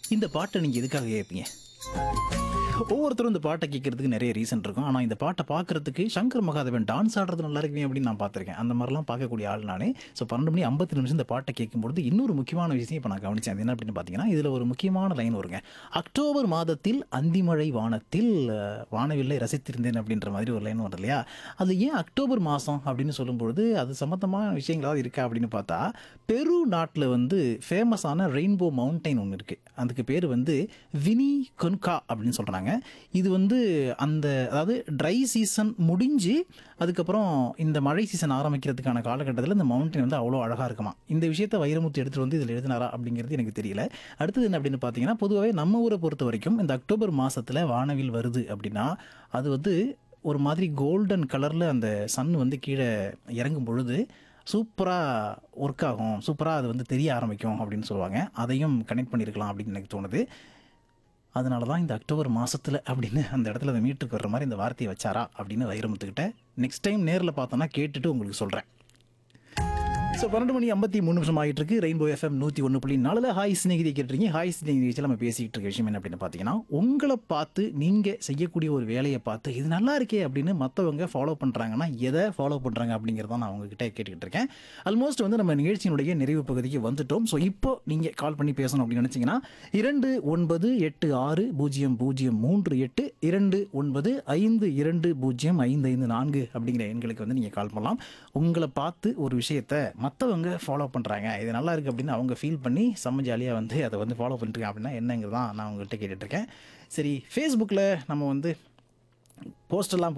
இந்த பாட்டை நீங்கள் எதுக்காக கேட்பீங்க ஒவ்வொருத்தரும் இந்த பாட்டை கேட்கறதுக்கு நிறைய ரீசன் இருக்கும் ஆனால் இந்த பாட்டை பார்க்கறதுக்கு சங்கர் மகாதேவன் டான்ஸ் ஆடுறது நல்லா இருக்குமே அப்படின்னு நான் பார்த்துருக்கேன் அந்த மாதிரிலாம் பார்க்கக்கூடிய ஆள் நானே ஸோ பன்னெண்டு மணி ஐம்பத்தி நிமிஷம் இந்த பாட்டை கேட்கும்பொழுது இன்னொரு முக்கியமான விஷயம் இப்போ நான் கவனிச்சேன் அது என்ன அப்படின்னு பார்த்தீங்கன்னா இதில் ஒரு முக்கியமான லைன் வருங்க அக்டோபர் மாதத்தில் அந்திமழை வானத்தில் அஹ், வானவில்லை ரசித்திருந்தேன் அப்படின்ற மாதிரி ஒரு லைன் வருது இல்லையா அது ஏன் அக்டோபர் மாதம் அப்படின்னு சொல்லும்பொழுது அது சம்மந்தமான விஷயங்களாவது இருக்கா அப்படின்னு பார்த்தா பெரு நாட்டில் வந்து ஃபேமஸான ரெயின்போ மவுண்டைன் ஒன்று இருக்குது அதுக்கு பேர் வந்து வினி கொன்கா அப்படின்னு சொல்கிறாங்க இது வந்து அந்த அதாவது ட்ரை சீசன் முடிஞ்சு அதுக்கப்புறம் இந்த மழை சீசன் ஆரம்பிக்கிறதுக்கான காலகட்டத்தில் இந்த மவுண்டைன் வந்து அவ்வளோ அழகாக இருக்குமா இந்த விஷயத்தை வைரமுத்து எடுத்துகிட்டு வந்து இதில் எழுதினாரா அப்படிங்கிறது எனக்கு தெரியல அடுத்தது என்ன அப்படின்னு பார்த்தீங்கன்னா பொதுவாகவே நம்ம ஊரை பொறுத்த வரைக்கும் இந்த அக்டோபர் மாதத்தில் வானவில் வருது அப்படின்னா அது வந்து ஒரு மாதிரி கோல்டன் கலரில் அந்த சன் வந்து கீழே இறங்கும் பொழுது சூப்பராக ஒர்க் ஆகும் சூப்பராக அது வந்து தெரிய ஆரம்பிக்கும் அப்படின்னு சொல்லுவாங்க அதையும் கனெக்ட் பண்ணியிருக்கலாம் அப்படின்னு எனக்கு தோணுது அதனால தான் இந்த அக்டோபர் மாதத்தில் அப்படின்னு அந்த இடத்துல அந்த மீட்டருக்கு வர்ற மாதிரி இந்த வார்த்தையை வச்சாரா அப்படின்னு வைரமுத்துக்கிட்ட நெக்ஸ்ட் டைம் நேரில் பார்த்தோன்னா கேட்டுட்டு உங்களுக்கு சொல்கிறேன் ஸோ பன்னெண்டு மணி ஐம்பத்தி மூணு நிமிஷம் ஆகிட்டு இருக்கு ரெயின்போ எஃப்எம் நூற்றி ஒன்று புள்ளி நாலில் ஹாய் சிநேகிதி கேட்டுருக்கீங்க ஹாய் சிநேகிதி நம்ம பேசிக்கிட்டு இருக்க விஷயம் என்ன அப்படின்னு பார்த்தீங்கன்னா உங்களை பார்த்து நீங்கள் செய்யக்கூடிய ஒரு வேலையை பார்த்து இது நல்லா இருக்கே அப்படின்னு மற்றவங்க ஃபாலோ பண்ணுறாங்கன்னா எதை ஃபாலோ பண்ணுறாங்க அப்படிங்கிறத நான் உங்ககிட்ட கேட்டுக்கிட்டு இருக்கேன் ஆல்மோஸ்ட் வந்து நம்ம நிகழ்ச்சியினுடைய நிறைவு பகுதிக்கு வந்துட்டோம் ஸோ இப்போ நீங்கள் கால் பண்ணி பேசணும் அப்படின்னு நினச்சிங்கன்னா இரண்டு ஒன்பது எட்டு ஆறு பூஜ்ஜியம் பூஜ்ஜியம் மூன்று எட்டு இரண்டு ஒன்பது ஐந்து இரண்டு பூஜ்ஜியம் ஐந்து ஐந்து நான்கு அப்படிங்கிற எண்களுக்கு வந்து நீங்கள் கால் பண்ணலாம் உங்களை பார்த்து ஒரு விஷயத்தை மற்றவங்க ஃபாலோ பண்ணுறாங்க இது நல்லா இருக்குது அப்படின்னு அவங்க ஃபீல் பண்ணி செம்ம ஜாலியாக வந்து அதை வந்து ஃபாலோ பண்ணிருக்காங்க அப்படின்னா என்னங்கிறது தான் நான் உங்கள்கிட்ட கேட்டுட்ருக்கேன் சரி ஃபேஸ்புக்கில் நம்ம வந்து போஸ்டெல்லாம்